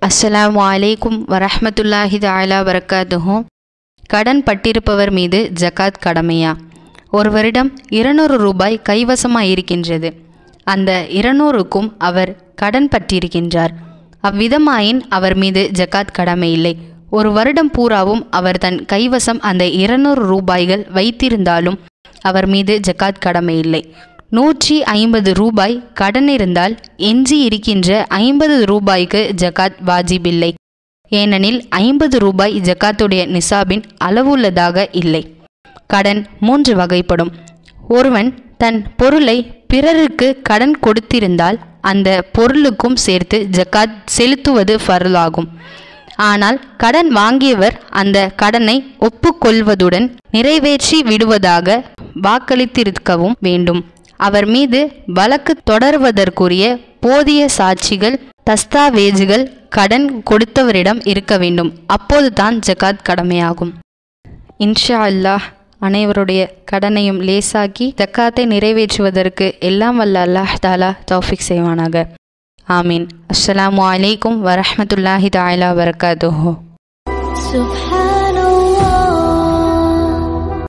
அஸ்ஸலாமு அலைக்கும் வரஹ்மத்துல்லாஹி தஆலா வரகாத்துஹு கடன் பட்டிருப்பவர் மீது ஜகாத் கடமையா ஒருவரிடம் இருநூறு ரூபாய் கைவசமாக இருக்கின்றது அந்த இருநூறுக்கும் அவர் கடன் பட்டிருக்கின்றார் அவ்விதமாயின் அவர் மீது ஜகாத் கடமை இல்லை ஒரு வருடம் பூராவும் அவர் தன் கைவசம் அந்த இருநூறு ரூபாய்கள் வைத்திருந்தாலும் அவர் மீது ஜகாத் கடமை இல்லை நூற்றி ஐம்பது ரூபாய் கடன் இருந்தால் எஞ்சி இருக்கின்ற ஐம்பது ரூபாய்க்கு ஜகாத் வாஜிபில்லை ஏனெனில் ஐம்பது ரூபாய் ஜகாத்துடைய நிசாபின் அளவுள்ளதாக இல்லை கடன் மூன்று வகைப்படும் ஒருவன் தன் பொருளை பிறருக்கு கடன் கொடுத்திருந்தால் அந்த பொருளுக்கும் சேர்த்து ஜகாத் செலுத்துவது ஃபர்லாகும் ஆனால் கடன் வாங்கியவர் அந்த கடனை ஒப்புக்கொள்வதுடன் நிறைவேற்றி விடுவதாக வாக்களித்திருக்கவும் வேண்டும் அவர் மீது வழக்கு தொடர்வதற்குரிய போதிய சாட்சிகள் தஸ்தாவேஜுகள் கடன் கொடுத்தவரிடம் இருக்க வேண்டும் அப்போது தான் ஜகாத் கடமையாகும் இன்ஷா அல்லாஹ் அனைவருடைய கடனையும் லேசாக்கி ஜக்காத்தை நிறைவேற்றுவதற்கு எல்லாம் வல்ல அல்லாஹ் தாலா தௌஃபிக் செய்வானாக ஆமீன் அஸ்ஸலாமு அலைக்கும் வரஹ்மத்துல்லாஹி தஆலா வரகாத்துஹு سبحان